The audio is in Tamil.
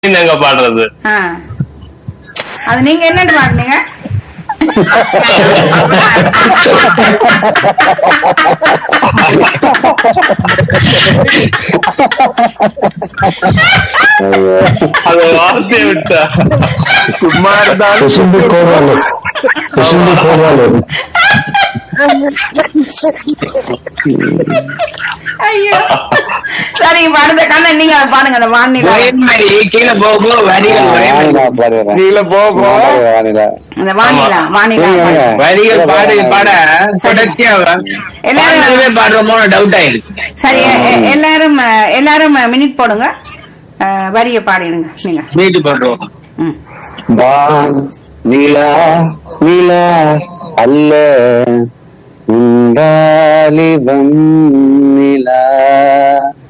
நாங்க பாடுறது ஆ. அது நீங்க என்னன்னு பாடுனீங்க அது வார்த்தையை விட்டா சும்மா இருந்தாலும் குசும்பு கோவாலு குசும்பு கோவாலு ஐயோ சரி பாடுங்க கண்ணன் நீங்க அதை பாடுங்க அந்த வானிலை மாதிரி கீழே போக போக வரிகள் ஒரே மாதிரி. வானிலா பாடுறேன் கீழே போ போ வானிலா அந்த வானிலா வானிலா நீங்க வரிகள் பாட பாட தொடர்ச்சியா வரும். எல்லாரும் பாடுறதுவே பாடுறோமோ டவுட் ஆயிருக்கு சரி எ- எ- எல்லாரும் அஹ், எல்லாரும் மினிட் போடுங்க அஹ், வரிய பாடிடுங்க நீங்க வீட்டு பாடுறோம் ம். வான் நிலா நிலா அல்ல உண்டாலிவம் நிலா